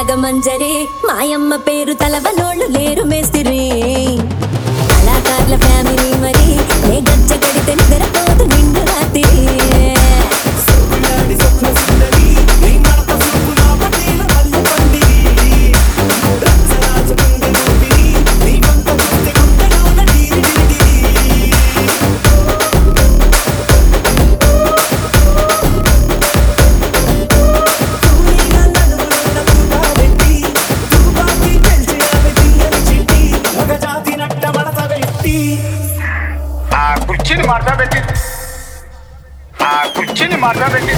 రాగమంజరి మాయమ్మ పేరు తలవనోళ్ళు లేరు మేస్తిరి కళాకారుల ఫ్యామిలీ మరి ఏ గజ్జ కడితే నిద్రపోదు నిండు రాత్రి సోకులాడి స్వప్న సుందరి నీ మడత చూపు నా పటేల మల్లె పందిరి రచ్చరాజ గుండె ఊపిరి నీ వంక చూస్తే గుండెలోన నీరు విరిగిరి తూనీగా నడుములోన పూత పెట్టి తుపాకీ పెంచి ఆమె తీయని చిట్టి మగ జాతి నట్ట మడత పెట్టి ఆ కుర్చీని మార్చా పెట్టి ఆ కుర్చీని మార్చా పెట్టి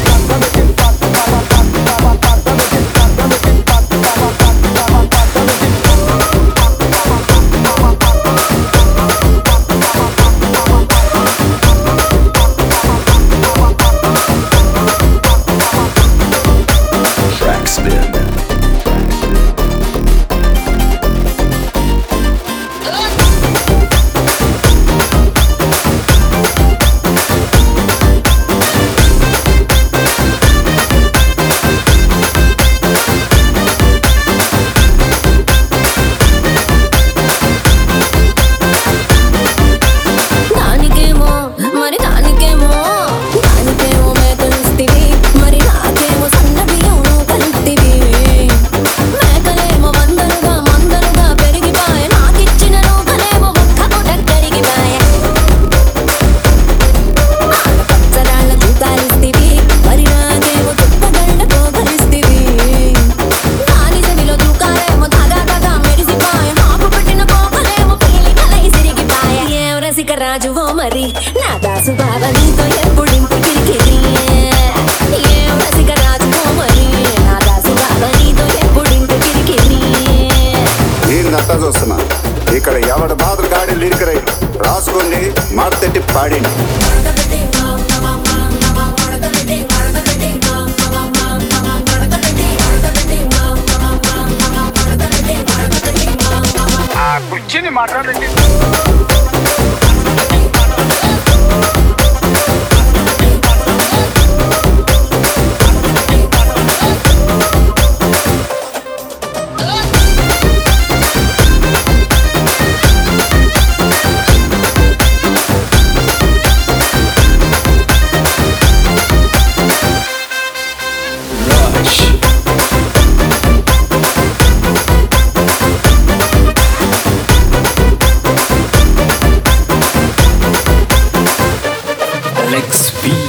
దానికేమో మరి దానికేమో దానికేమో మేకలిస్తివి మరి నాకేమో సన్న బియ్యం కలిపితివి మేకలేమో వందలుగా మందలుగా పెరిగిపాయ నాకిచ్చిన నూకలేమో ఒక్క పూట కరిగిపాయ పచ్చరాళ్ళ తూకాలిస్తివి మరి నాకేమో చుట్టగళ్ళ పోగలిస్తివి దాని చెవిలో దూకాలేమో దాగా దాగా మెరిసిపాయ నాకు పట్టిన కోకలేమో పీలి కలై సిరిగిపాయ ఏం రసిక రాజువో మరి నా దాసు బావ నీతో ఎప్పుడు ఇంత కిరికిరి ఏం రసిక రాజువో మరి నా దాసు బావ నీతో ఎప్పుడు ఇంత కిరికిరి నేను నట్టా చూస్తున్నా ఇక్కడ ఎవడ బాధలు గాడి లిరిక్ రైట్ రాసుకొని మాడతెట్టి పాడిండి ఆ కుర్చీని మార్చా పెట్టి Alex V